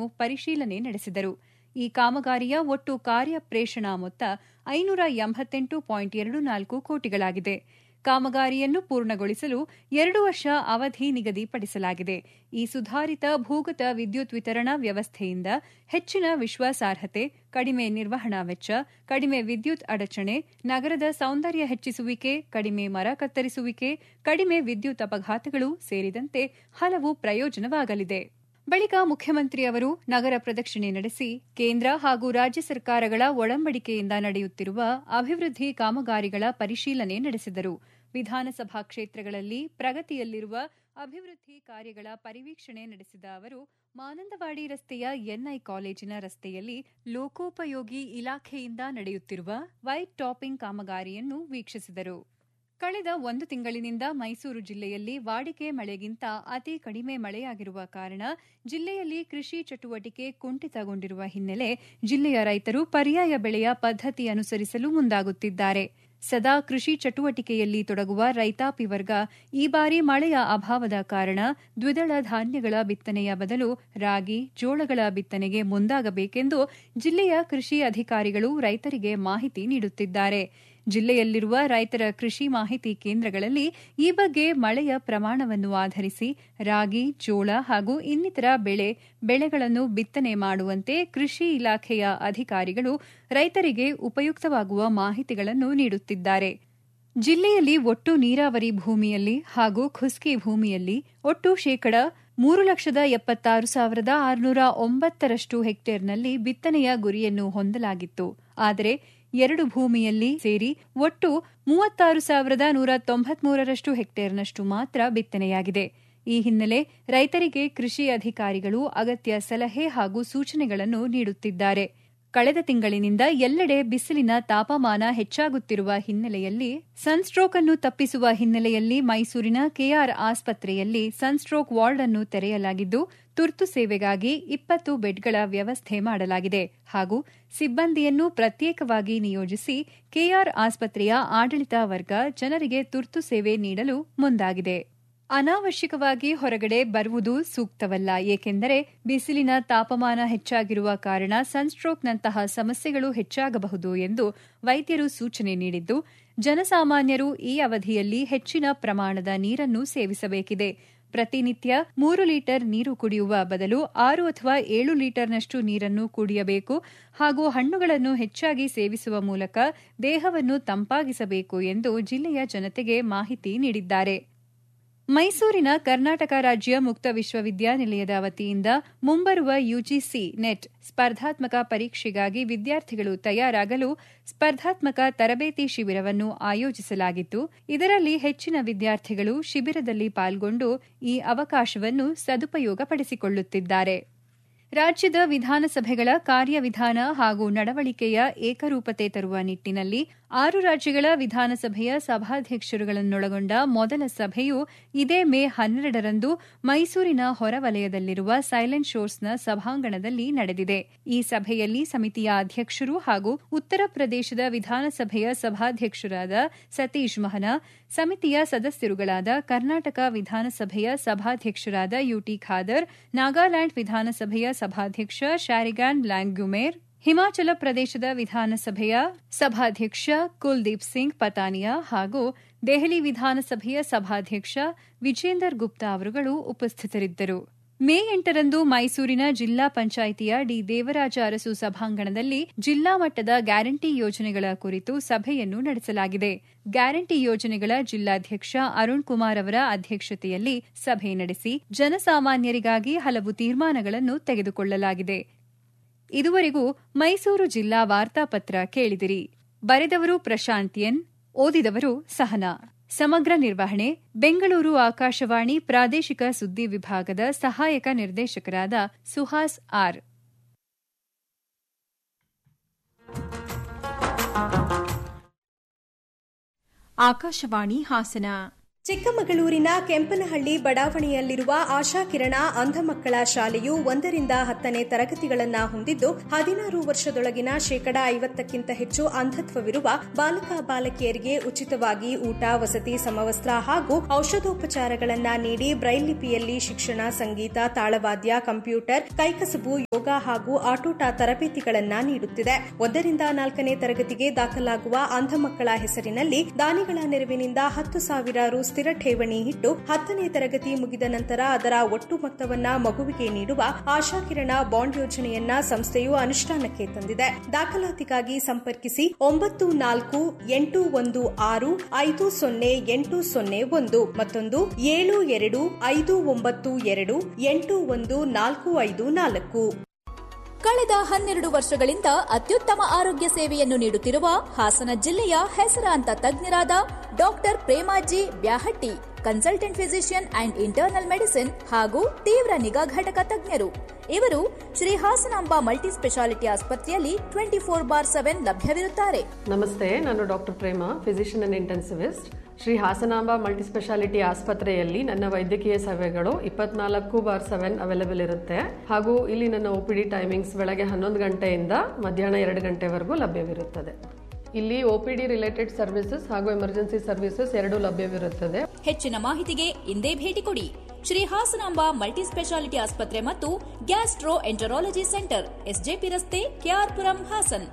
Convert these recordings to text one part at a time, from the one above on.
ಪರಿಶೀಲನೆ ನಡೆಸಿದರು ಈ ಕಾಮಗಾರಿಯ ಒಟ್ಟು ಕಾರ್ಯ ಪ್ರೇಷಣಾ ಮೊತ್ತ ಐನೂರ ಎಂಬತ್ತೆಂಟು ಪಾಯಿಂಟ್ ಎರಡು ನಾಲ್ಕು ಕೋಟಿಗಳಾಗಿದೆ ಕಾಮಗಾರಿಯನ್ನು ಪೂರ್ಣಗೊಳಿಸಲು ಎರಡು ವರ್ಷ ಅವಧಿ ನಿಗದಿಪಡಿಸಲಾಗಿದೆ ಈ ಸುಧಾರಿತ ಭೂಗತ ವಿದ್ಯುತ್ ವಿತರಣಾ ವ್ಯವಸ್ಥೆಯಿಂದ ಹೆಚ್ಚಿನ ವಿಶ್ವಾಸಾರ್ಹತೆ ಕಡಿಮೆ ನಿರ್ವಹಣಾ ವೆಚ್ಚ ಕಡಿಮೆ ವಿದ್ಯುತ್ ಅಡಚಣೆ ನಗರದ ಸೌಂದರ್ಯ ಹೆಚ್ಚಿಸುವಿಕೆ ಕಡಿಮೆ ಮರ ಕತ್ತರಿಸುವಿಕೆ ಕಡಿಮೆ ವಿದ್ಯುತ್ ಅಪಘಾತಗಳು ಸೇರಿದಂತೆ ಹಲವು ಪ್ರಯೋಜನವಾಗಲಿದೆ ಬಳಿಕ ಮುಖ್ಯಮಂತ್ರಿ ಅವರು ನಗರ ಪ್ರದಕ್ಷಿಣೆ ನಡೆಸಿ ಕೇಂದ್ರ ಹಾಗೂ ರಾಜ್ಯ ಸರ್ಕಾರಗಳ ಒಳಂಬಡಿಕೆಯಿಂದ ನಡೆಯುತ್ತಿರುವ ಅಭಿವೃದ್ಧಿ ಕಾಮಗಾರಿಗಳ ಪರಿಶೀಲನೆ ನಡೆಸಿದರು ವಿಧಾನಸಭಾ ಕ್ಷೇತ್ರಗಳಲ್ಲಿ ಪ್ರಗತಿಯಲ್ಲಿರುವ ಅಭಿವೃದ್ಧಿ ಕಾರ್ಯಗಳ ಪರಿವೀಕ್ಷಣೆ ನಡೆಸಿದ ಅವರು ಮಾನಂದವಾಡಿ ರಸ್ತೆಯ ಎನ್ಐ ಕಾಲೇಜಿನ ರಸ್ತೆಯಲ್ಲಿ ಲೋಕೋಪಯೋಗಿ ಇಲಾಖೆಯಿಂದ ನಡೆಯುತ್ತಿರುವ ವೈಟ್ ಟಾಪಿಂಗ್ ಕಾಮಗಾರಿಯನ್ನು ವೀಕ್ಷಿಸಿದರು ಕಳೆದ ಒಂದು ತಿಂಗಳಿನಿಂದ ಮೈಸೂರು ಜಿಲ್ಲೆಯಲ್ಲಿ ವಾಡಿಕೆ ಮಳೆಗಿಂತ ಅತಿ ಕಡಿಮೆ ಮಳೆಯಾಗಿರುವ ಕಾರಣ ಜಿಲ್ಲೆಯಲ್ಲಿ ಕೃಷಿ ಚಟುವಟಿಕೆ ಕುಂಠಿತಗೊಂಡಿರುವ ಹಿನ್ನೆಲೆ ಜಿಲ್ಲೆಯ ರೈತರು ಪರ್ಯಾಯ ಬೆಳೆಯ ಪದ್ಧತಿ ಅನುಸರಿಸಲು ಮುಂದಾಗುತ್ತಿದ್ದಾರೆ ಸದಾ ಕೃಷಿ ಚಟುವಟಿಕೆಯಲ್ಲಿ ತೊಡಗುವ ರೈತಾಪಿ ವರ್ಗ ಈ ಬಾರಿ ಮಳೆಯ ಅಭಾವದ ಕಾರಣ ದ್ವಿದಳ ಧಾನ್ಯಗಳ ಬಿತ್ತನೆಯ ಬದಲು ರಾಗಿ ಜೋಳಗಳ ಬಿತ್ತನೆಗೆ ಮುಂದಾಗಬೇಕೆಂದು ಜಿಲ್ಲೆಯ ಕೃಷಿ ಅಧಿಕಾರಿಗಳು ರೈತರಿಗೆ ಮಾಹಿತಿ ನೀಡುತ್ತಿದ್ದಾರೆ ಜಿಲ್ಲೆಯಲ್ಲಿರುವ ರೈತರ ಕೃಷಿ ಮಾಹಿತಿ ಕೇಂದ್ರಗಳಲ್ಲಿ ಈ ಬಗ್ಗೆ ಮಳೆಯ ಪ್ರಮಾಣವನ್ನು ಆಧರಿಸಿ ರಾಗಿ ಜೋಳ ಹಾಗೂ ಇನ್ನಿತರ ಬೆಳೆ ಬೆಳೆಗಳನ್ನು ಬಿತ್ತನೆ ಮಾಡುವಂತೆ ಕೃಷಿ ಇಲಾಖೆಯ ಅಧಿಕಾರಿಗಳು ರೈತರಿಗೆ ಉಪಯುಕ್ತವಾಗುವ ಮಾಹಿತಿಗಳನ್ನು ನೀಡುತ್ತಿದ್ದಾರೆ ಜಿಲ್ಲೆಯಲ್ಲಿ ಒಟ್ಟು ನೀರಾವರಿ ಭೂಮಿಯಲ್ಲಿ ಹಾಗೂ ಖುಸ್ಕಿ ಭೂಮಿಯಲ್ಲಿ ಒಟ್ಟು ಶೇಕಡ ಮೂರು ಲಕ್ಷದ ಎಪ್ಪತ್ತಾರು ಸಾವಿರದ ಆರುನೂರ ಒಂಬತ್ತರಷ್ಟು ಹೆಕ್ಟೇರ್ನಲ್ಲಿ ಬಿತ್ತನೆಯ ಗುರಿಯನ್ನು ಹೊಂದಲಾಗಿತ್ತು ಆದರೆ ಎರಡು ಭೂಮಿಯಲ್ಲಿ ಸೇರಿ ಒಟ್ಟು ಮೂವತ್ತಾರು ಸಾವಿರದ ನೂರ ತೊಂಬತ್ಮೂರರಷ್ಟು ಹೆಕ್ಟೇರ್ನಷ್ಟು ಮಾತ್ರ ಬಿತ್ತನೆಯಾಗಿದೆ ಈ ಹಿನ್ನೆಲೆ ರೈತರಿಗೆ ಕೃಷಿ ಅಧಿಕಾರಿಗಳು ಅಗತ್ಯ ಸಲಹೆ ಹಾಗೂ ಸೂಚನೆಗಳನ್ನು ನೀಡುತ್ತಿದ್ದಾರೆ ಕಳೆದ ತಿಂಗಳಿನಿಂದ ಎಲ್ಲೆಡೆ ಬಿಸಿಲಿನ ತಾಪಮಾನ ಹೆಚ್ಚಾಗುತ್ತಿರುವ ಹಿನ್ನೆಲೆಯಲ್ಲಿ ಸನ್ಸ್ಟ್ರೋಕ್ ಅನ್ನು ತಪ್ಪಿಸುವ ಹಿನ್ನೆಲೆಯಲ್ಲಿ ಮೈಸೂರಿನ ಕೆಆರ್ ಆಸ್ಪತ್ರೆಯಲ್ಲಿ ಸನ್ಸ್ಟ್ರೋಕ್ ವಾರ್ಡ್ ಅನ್ನು ತೆರೆಯಲಾಗಿದ್ದು ತುರ್ತು ಸೇವೆಗಾಗಿ ಇಪ್ಪತ್ತು ಬೆಡ್ಗಳ ವ್ಯವಸ್ಥೆ ಮಾಡಲಾಗಿದೆ ಹಾಗೂ ಸಿಬ್ಬಂದಿಯನ್ನು ಪ್ರತ್ಯೇಕವಾಗಿ ನಿಯೋಜಿಸಿ ಕೆಆರ್ ಆಸ್ಪತ್ರೆಯ ಆಡಳಿತ ವರ್ಗ ಜನರಿಗೆ ತುರ್ತು ಸೇವೆ ನೀಡಲು ಮುಂದಾಗಿದೆ ಅನಾವಶ್ಯಕವಾಗಿ ಹೊರಗಡೆ ಬರುವುದು ಸೂಕ್ತವಲ್ಲ ಏಕೆಂದರೆ ಬಿಸಿಲಿನ ತಾಪಮಾನ ಹೆಚ್ಚಾಗಿರುವ ಕಾರಣ ಸನ್ಸ್ಟ್ರೋಕ್ನಂತಹ ಸಮಸ್ಯೆಗಳು ಹೆಚ್ಚಾಗಬಹುದು ಎಂದು ವೈದ್ಯರು ಸೂಚನೆ ನೀಡಿದ್ದು ಜನಸಾಮಾನ್ಯರು ಈ ಅವಧಿಯಲ್ಲಿ ಹೆಚ್ಚಿನ ಪ್ರಮಾಣದ ನೀರನ್ನು ಸೇವಿಸಬೇಕಿದೆ ಪ್ರತಿನಿತ್ಯ ಮೂರು ಲೀಟರ್ ನೀರು ಕುಡಿಯುವ ಬದಲು ಆರು ಅಥವಾ ಏಳು ಲೀಟರ್ನಷ್ಟು ನೀರನ್ನು ಕುಡಿಯಬೇಕು ಹಾಗೂ ಹಣ್ಣುಗಳನ್ನು ಹೆಚ್ಚಾಗಿ ಸೇವಿಸುವ ಮೂಲಕ ದೇಹವನ್ನು ತಂಪಾಗಿಸಬೇಕು ಎಂದು ಜಿಲ್ಲೆಯ ಜನತೆಗೆ ಮಾಹಿತಿ ನೀಡಿದ್ದಾರೆ ಮೈಸೂರಿನ ಕರ್ನಾಟಕ ರಾಜ್ಯ ಮುಕ್ತ ವಿಶ್ವವಿದ್ಯಾನಿಲಯದ ವತಿಯಿಂದ ಮುಂಬರುವ ಯುಜಿಸಿ ನೆಟ್ ಸ್ಪರ್ಧಾತ್ಮಕ ಪರೀಕ್ಷೆಗಾಗಿ ವಿದ್ಯಾರ್ಥಿಗಳು ತಯಾರಾಗಲು ಸ್ಪರ್ಧಾತ್ಮಕ ತರಬೇತಿ ಶಿಬಿರವನ್ನು ಆಯೋಜಿಸಲಾಗಿತ್ತು ಇದರಲ್ಲಿ ಹೆಚ್ಚಿನ ವಿದ್ಯಾರ್ಥಿಗಳು ಶಿಬಿರದಲ್ಲಿ ಪಾಲ್ಗೊಂಡು ಈ ಅವಕಾಶವನ್ನು ಸದುಪಯೋಗಪಡಿಸಿಕೊಳ್ಳುತ್ತಿದ್ದಾರೆ ರಾಜ್ಯದ ವಿಧಾನಸಭೆಗಳ ಕಾರ್ಯವಿಧಾನ ಹಾಗೂ ನಡವಳಿಕೆಯ ಏಕರೂಪತೆ ತರುವ ನಿಟ್ಟಿನಲ್ಲಿ ಆರು ರಾಜ್ಯಗಳ ವಿಧಾನಸಭೆಯ ಸಭಾಧ್ಯಕ್ಷರುಗಳನ್ನೊಳಗೊಂಡ ಮೊದಲ ಸಭೆಯು ಇದೇ ಮೇ ಹನ್ನೆರಡರಂದು ಮೈಸೂರಿನ ಹೊರವಲಯದಲ್ಲಿರುವ ಸೈಲೆಂಟ್ ಶೋರ್ಸ್ನ ಸಭಾಂಗಣದಲ್ಲಿ ನಡೆದಿದೆ ಈ ಸಭೆಯಲ್ಲಿ ಸಮಿತಿಯ ಅಧ್ಯಕ್ಷರು ಹಾಗೂ ಉತ್ತರ ಪ್ರದೇಶದ ವಿಧಾನಸಭೆಯ ಸಭಾಧ್ಯಕ್ಷರಾದ ಸತೀಶ್ ಮಹನಾ ಸಮಿತಿಯ ಸದಸ್ಯರುಗಳಾದ ಕರ್ನಾಟಕ ವಿಧಾನಸಭೆಯ ಸಭಾಧ್ಯಕ್ಷರಾದ ಯುಟಿ ಖಾದರ್ ನಾಗಾಲ್ಯಾಂಡ್ ವಿಧಾನಸಭೆಯ ಸಭಾಧ್ಯಕ್ಷ ಶಾರಿಗಾನ್ ಲ್ಯಾಂಗ್ಯುಮೇರ್ ಹಿಮಾಚಲ ಪ್ರದೇಶದ ವಿಧಾನಸಭೆಯ ಸಭಾಧ್ಯಕ್ಷ ಕುಲ್ದೀಪ್ ಸಿಂಗ್ ಪತಾನಿಯಾ ಹಾಗೂ ದೆಹಲಿ ವಿಧಾನಸಭೆಯ ಸಭಾಧ್ಯಕ್ಷ ವಿಜೇಂದರ್ ಗುಪ್ತಾ ಅವರುಗಳು ಉಪಸ್ಥಿತರಿದ್ದರು ಮೇ ಎಂಟರಂದು ಮೈಸೂರಿನ ಜಿಲ್ಲಾ ಪಂಚಾಯಿತಿಯ ಡಿ ದೇವರಾಜ ಅರಸು ಸಭಾಂಗಣದಲ್ಲಿ ಜಿಲ್ಲಾ ಮಟ್ಟದ ಗ್ಯಾರಂಟಿ ಯೋಜನೆಗಳ ಕುರಿತು ಸಭೆಯನ್ನು ನಡೆಸಲಾಗಿದೆ ಗ್ಯಾರಂಟಿ ಯೋಜನೆಗಳ ಜಿಲ್ಲಾಧ್ಯಕ್ಷ ಅರುಣ್ ಕುಮಾರ್ ಅವರ ಅಧ್ಯಕ್ಷತೆಯಲ್ಲಿ ಸಭೆ ನಡೆಸಿ ಜನಸಾಮಾನ್ಯರಿಗಾಗಿ ಹಲವು ತೀರ್ಮಾನಗಳನ್ನು ತೆಗೆದುಕೊಳ್ಳಲಾಗಿದೆ ಇದುವರೆಗೂ ಮೈಸೂರು ಜಿಲ್ಲಾ ವಾರ್ತಾಪತ್ರ ಕೇಳಿದಿರಿ ಬರೆದವರು ಪ್ರಶಾಂತ್ ಎನ್ ಓದಿದವರು ಸಹನಾ ಸಮಗ್ರ ನಿರ್ವಹಣೆ ಬೆಂಗಳೂರು ಆಕಾಶವಾಣಿ ಪ್ರಾದೇಶಿಕ ಸುದ್ದಿ ವಿಭಾಗದ ಸಹಾಯಕ ನಿರ್ದೇಶಕರಾದ ಸುಹಾಸ್ ಆರ್ ಆಕಾಶವಾಣಿ ಹಾಸನ ಚಿಕ್ಕಮಗಳೂರಿನ ಕೆಂಪನಹಳ್ಳಿ ಬಡಾವಣೆಯಲ್ಲಿರುವ ಆಶಾಕಿರಣ ಅಂಧ ಮಕ್ಕಳ ಶಾಲೆಯು ಒಂದರಿಂದ ಹತ್ತನೇ ತರಗತಿಗಳನ್ನು ಹೊಂದಿದ್ದು ಹದಿನಾರು ವರ್ಷದೊಳಗಿನ ಶೇಕಡಾ ಐವತ್ತಕ್ಕಿಂತ ಹೆಚ್ಚು ಅಂಧತ್ವವಿರುವ ಬಾಲಕ ಬಾಲಕಿಯರಿಗೆ ಉಚಿತವಾಗಿ ಊಟ ವಸತಿ ಸಮವಸ್ತ್ರ ಹಾಗೂ ಔಷಧೋಪಚಾರಗಳನ್ನು ನೀಡಿ ಬ್ರೈಲ್ ಲಿಪಿಯಲ್ಲಿ ಶಿಕ್ಷಣ ಸಂಗೀತ ತಾಳವಾದ್ಯ ಕಂಪ್ಯೂಟರ್ ಕೈಕಸಬು ಯೋಗ ಹಾಗೂ ಆಟೋಟ ತರಬೇತಿಗಳನ್ನು ನೀಡುತ್ತಿದೆ ಒಂದರಿಂದ ನಾಲ್ಕನೇ ತರಗತಿಗೆ ದಾಖಲಾಗುವ ಅಂಧ ಮಕ್ಕಳ ಹೆಸರಿನಲ್ಲಿ ದಾನಿಗಳ ನೆರವಿನಿಂದ ಹತ್ತು ಸಾವಿರ ರು ಸ್ಥಿರ ಠೇವಣಿ ಇಟ್ಟು ಹತ್ತನೇ ತರಗತಿ ಮುಗಿದ ನಂತರ ಅದರ ಒಟ್ಟು ಮೊತ್ತವನ್ನ ಮಗುವಿಗೆ ನೀಡುವ ಆಶಾಕಿರಣ ಬಾಂಡ್ ಯೋಜನೆಯನ್ನ ಸಂಸ್ಥೆಯು ಅನುಷ್ಠಾನಕ್ಕೆ ತಂದಿದೆ ದಾಖಲಾತಿಗಾಗಿ ಸಂಪರ್ಕಿಸಿ ಒಂಬತ್ತು ನಾಲ್ಕು ಎಂಟು ಒಂದು ಆರು ಐದು ಸೊನ್ನೆ ಎಂಟು ಸೊನ್ನೆ ಒಂದು ಮತ್ತೊಂದು ಏಳು ಎರಡು ಐದು ಒಂಬತ್ತು ಎರಡು ಎಂಟು ಒಂದು ನಾಲ್ಕು ಐದು ನಾಲ್ಕು ಕಳೆದ ಹನ್ನೆರಡು ವರ್ಷಗಳಿಂದ ಅತ್ಯುತ್ತಮ ಆರೋಗ್ಯ ಸೇವೆಯನ್ನು ನೀಡುತ್ತಿರುವ ಹಾಸನ ಜಿಲ್ಲೆಯ ಹೆಸರಾಂತ ತಜ್ಞರಾದ doctor Premaji Byahatti consultant physician and internal medicine ಹಾಗೂ ತೀವ್ರ ನಿಗಾ ಘಟಕ ತಜ್ಞರು ಇವರು ಶ್ರೀ ಹಾಸನಾಂಬ ಮಲ್ಟಿ ಸ್ಪೆಷಾಲಿಟಿ ಆಸ್ಪತ್ರೆಯಲ್ಲಿ ಟ್ವೆಂಟಿ ಫೋರ್ ಬಾರ್ ಸೆವೆನ್ ಲಭ್ಯವಿರುತ್ತಾರೆ ನಮಸ್ತೆ ನಾನು doctor Prema physician and intensivist Shri Hasanamba multi speciality ಆಸ್ಪತ್ರೆಯಲ್ಲಿ ನನ್ನ ವೈದ್ಯಕೀಯ ಸೇವೆಗಳು ಇಪ್ಪತ್ನಾಲ್ಕು ಬಾರ್ ಸೆವೆನ್ ಅವೈಲೇಬಲ್ ಇರುತ್ತೆ ಹಾಗೂ ಇಲ್ಲಿ ನನ್ನ ಒ ಪಿ ಡಿ ಟೈಮಿಂಗ್ಸ್ ಬೆಳಗ್ಗೆ ಹನ್ನೊಂದು ಗಂಟೆಯಿಂದ ಮಧ್ಯಾಹ್ನ ಎರಡು ಗಂಟೆವರೆಗೂ ಲಭ್ಯವಿರುತ್ತದೆ ಇಲ್ಲಿ O P D related services ಹಾಗೂ ಎಮರ್ಜೆನ್ಸಿ ಸರ್ವಿಸಸ್ ಎರಡೂ ಲಭ್ಯವಿರುತ್ತದೆ ಹೆಚ್ಚಿನ ಮಾಹಿತಿಗೆ ಇಂದೇ ಭೇಟಿ ಕೊಡಿ ಶ್ರೀ ಹಾಸನಾಂಬ ಮಲ್ಟಿ ಸ್ಪೆಷಾಲಿಟಿ ಆಸ್ಪತ್ರೆ ಮತ್ತು ಗ್ಯಾಸ್ಟ್ರೋ ಎಂಟರಾಲಜಿ ಸೆಂಟರ್ ಎಸ್ಜೆಪಿ ರಸ್ತೆ ಕೆಆರ್ಪುರಂ ಹಾಸನ್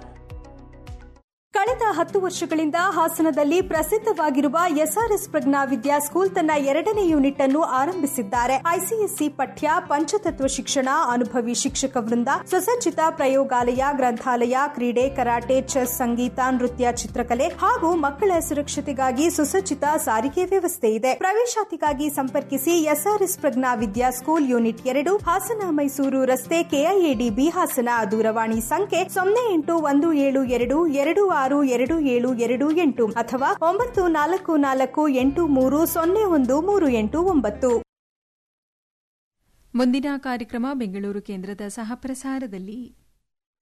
ಕಳೆದ ಹತ್ತು ವರ್ಷಗಳಿಂದ ಹಾಸನದಲ್ಲಿ ಪ್ರಸಿದ್ಧವಾಗಿರುವ ಎಸ್ಆರ್ಎಸ್ ಪ್ರಜ್ಞಾ ವಿದ್ಯಾ ಸ್ಕೂಲ್ ತನ್ನ ಎರಡನೇ ಯೂನಿಟ್ ಅನ್ನು ಆರಂಭಿಸಿದ್ದಾರೆ ಐಸಿಎಸ್ಸಿ ಪಠ್ಯ ಪಂಚತತ್ವ ಶಿಕ್ಷಣ ಅನುಭವಿ ಶಿಕ್ಷಕ ವೃಂದ ಸುಸಜ್ಜಿತ ಪ್ರಯೋಗಾಲಯ ಗ್ರಂಥಾಲಯ ಕ್ರೀಡೆ ಕರಾಟೆ ಚೆಸ್ ಸಂಗೀತ ನೃತ್ಯ ಚಿತ್ರಕಲೆ ಹಾಗೂ ಮಕ್ಕಳ ಸುರಕ್ಷತೆಗಾಗಿ ಸುಸಜ್ಜಿತ ಸಾರಿಗೆ ವ್ಯವಸ್ಥೆ ಇದೆ ಪ್ರವೇಶಾತಿಗಾಗಿ ಸಂಪರ್ಕಿಸಿ SRS Prajna Vidya school unit ಎರಡು ಹಾಸನ ಮೈಸೂರು ರಸ್ತೆ ಕೆಐಎಡಿಬಿ ಹಾಸನ ದೂರವಾಣಿ ಸಂಖ್ಯೆ ಸೊನ್ನೆ ಎಂಟು ಒಂದು ಏಳು ಎರಡು ಎರಡು ಆರು ಎರಡು ಏಳು ಎರಡು ಎಂಟು ಅಥವಾ ಒಂಬತ್ತು ನಾಲ್ಕು ನಾಲ್ಕು ಎಂಟು ಮೂರು ಸೊನ್ನೆ ಒಂದು ಮೂರು ಎಂಟು ಒಂಬತ್ತು ಮುಂದಿನ ಕಾರ್ಯಕ್ರಮ ಬೆಂಗಳೂರು ಕೇಂದ್ರದ ಸಹಪ್ರಸಾರದಲ್ಲಿ